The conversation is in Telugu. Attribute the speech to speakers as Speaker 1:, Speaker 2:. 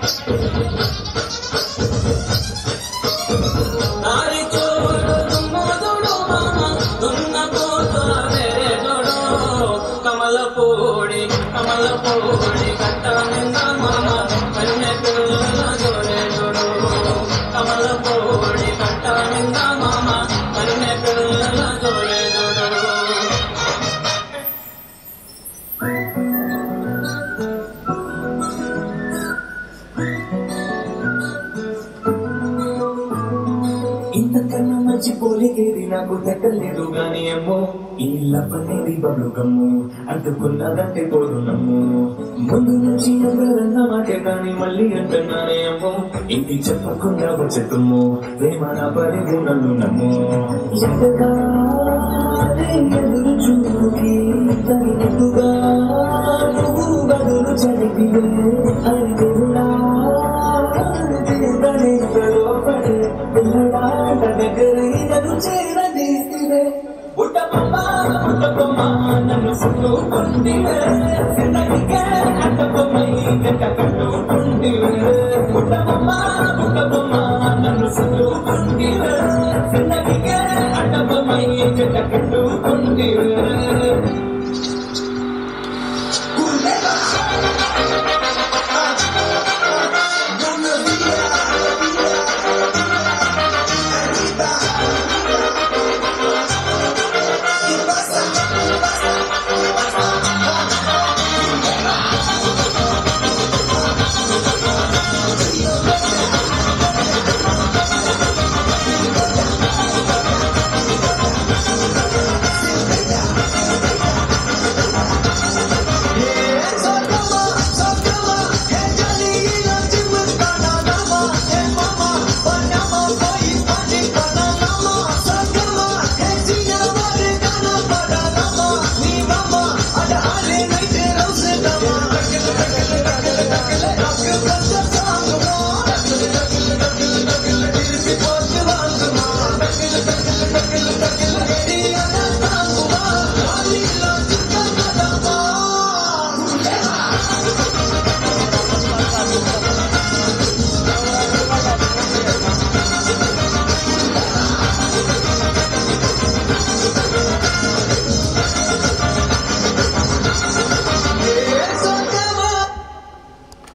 Speaker 1: దారి చూడు దుమ్మదుడు మామ దున్నపోతాడే దొడు కమల పూడి కమల పూడి కట్ట నింద మామ కన్నె పిల్లల జోడే జోడు కమల పూడి కట్ట నింద మామ కన్నె పిల్లల జోడే జోడు
Speaker 2: ఇంతకన్నా మంచి పోలికేది నాకు తగ్గలేదు గాని ఏమో ఈ లవ్ అనేది బబ్లు గమ్ము అంటుకున్నదంటే పోదు నమ్ము ముందు నుంచి అందరన్న మాటే కానీ మళ్ళీ అంటున్నానే ఏమో ఇది చెప్పకుండా వచ్చే తుమ్ము ప్రేమ నా పరిగు నన్ను నమ్ము ఎటకాలే ఎదురు చూపి తగినట్టుగా నువ్వు బదులు చదివివే అని దేవుడా నన్ను సుట్టు కొండివే చిన్నదికే అడ్డబొమ్మై గంట కట్టుకుండివే పుట్టబొమ్మ పుట్టబొమ్మ నన్ను సుట్టు కొండివే చిన్నదికే అడ్డబొమ్మై గంట కట్టుకుండివే
Speaker 3: Rock